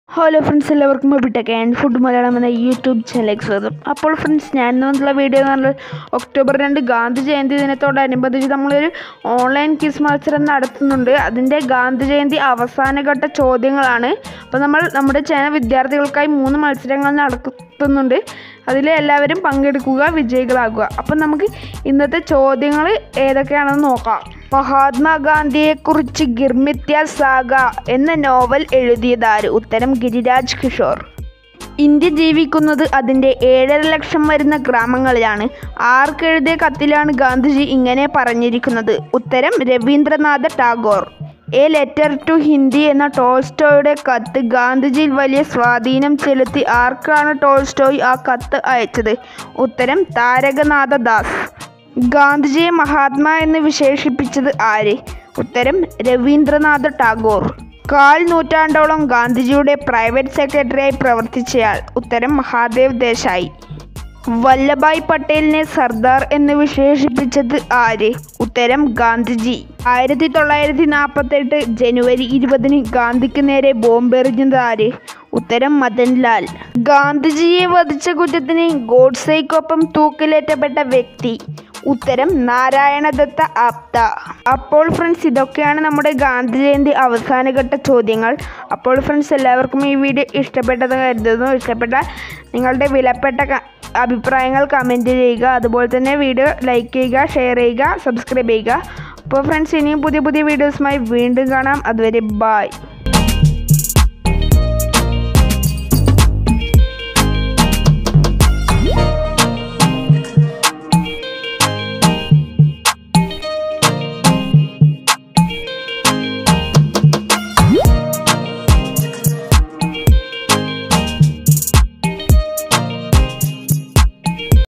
hello friends എല്ലാവർക്കും BTech and food Malayalam എന്ന YouTube ചാനലിലേക്ക് സ്വാഗതം അപ്പോൾ ഫ്രണ്ട്സ് ഞാൻ ഇന്ന് വന്നിട്ടുള്ള വീഡിയോ എന്ന് പറഞ്ഞാൽ ഒക്ടോബർ രണ്ട് ഗാന്ധി ജയന്തി ദിനത്തോടനുബന്ധിച്ച് നമ്മളൊരു ഓൺലൈൻ ക്വിസ് മത്സരം നടത്തുന്നുണ്ട് അതിൻ്റെ ഗാന്ധി ജയന്തി അവസാനഘട്ട ചോദ്യങ്ങളാണ് അപ്പോൾ നമ്മൾ നമ്മുടെ ചാനൽ വിദ്യാർത്ഥികൾക്കായി മൂന്ന് മത്സരങ്ങൾ നടത്തുന്നുണ്ട് അതിൽ എല്ലാവരും പങ്കെടുക്കുക വിജയികളാകുക അപ്പം നമുക്ക് ഇന്നത്തെ ചോദ്യങ്ങൾ ഏതൊക്കെയാണെന്ന് നോക്കാം മഹാത്മാഗാന്ധിയെക്കുറിച്ച് ഗിർമിത്യ സാഗ എന്ന നോവൽ എഴുതിയതാര് ഉത്തരം ഗിരിരാജ് കിഷോർ ഇന്ത്യ ജീവിക്കുന്നത് അതിൻ്റെ ഏഴര ലക്ഷം വരുന്ന ഗ്രാമങ്ങളിലാണ് ആർക്കെഴുതിയ കത്തിലാണ് ഗാന്ധിജി ഇങ്ങനെ പറഞ്ഞിരിക്കുന്നത് ഉത്തരം Rabindranath Tagore a letter to Hindu എന്ന ടോൾസ്റ്റോയുടെ കത്ത് ഗാന്ധിജിയിൽ വലിയ സ്വാധീനം ചെലുത്തി ആർക്കാണ് ടോൾസ്റ്റോയ് ആ കത്ത് അയച്ചത് ഉത്തരം താരകനാഥ ദാസ് ഗാന്ധിജിയെ മഹാത്മാ എന്ന് വിശേഷിപ്പിച്ചത് ആര് ഉത്തരം രവീന്ദ്രനാഥ ടാഗോർ കാൽ നൂറ്റാണ്ടോളം ഗാന്ധിജിയുടെ പ്രൈവറ്റ് സെക്രട്ടറിയായി പ്രവർത്തിച്ചയാൾ ഉത്തരം മഹാദേവ് ദേശായി വല്ലഭായ് പട്ടേലിനെ സർദാർ എന്ന് വിശേഷിപ്പിച്ചത് ആര് ഉത്തരം ഗാന്ധിജി ആയിരത്തി തൊള്ളായിരത്തി നാൽപ്പത്തെട്ട് ജനുവരി ഇരുപതിന് ഗാന്ധിക്ക് നേരെ ബോംബെറിഞ്ഞത് ആര് ഉത്തരം മദൻലാൽ ഗാന്ധിജിയെ വധിച്ച കുറ്റത്തിന് ഗോഡ്സെയ്ക്കൊപ്പം തൂക്കിലേറ്റപ്പെട്ട വ്യക്തി ഉത്തരം നാരായണദത്ത ആപ്ത അപ്പോൾ ഫ്രണ്ട്സ് ഇതൊക്കെയാണ് നമ്മുടെ ഗാന്ധി ജയന്തി അവസാനഘട്ട ചോദ്യങ്ങൾ അപ്പോൾ ഫ്രണ്ട്സ് എല്ലാവർക്കും ഈ വീഡിയോ ഇഷ്ടപ്പെട്ടത് കരുതുന്നു ഇഷ്ടപ്പെട്ട നിങ്ങളുടെ വിലപ്പെട്ട ക- അഭിപ്രായങ്ങൾ കമൻറ്റ് ചെയ്യുക അതുപോലെ തന്നെ വീഡിയോ ലൈക്ക് ചെയ്യുക ഷെയർ ചെയ്യുക സബ്സ്ക്രൈബ് ചെയ്യുക അപ്പോൾ ഫ്രണ്ട്സ് ഇനിയും പുതിയ പുതിയ വീഡിയോസുമായി വീണ്ടും കാണാം അതുവരെ ബായ്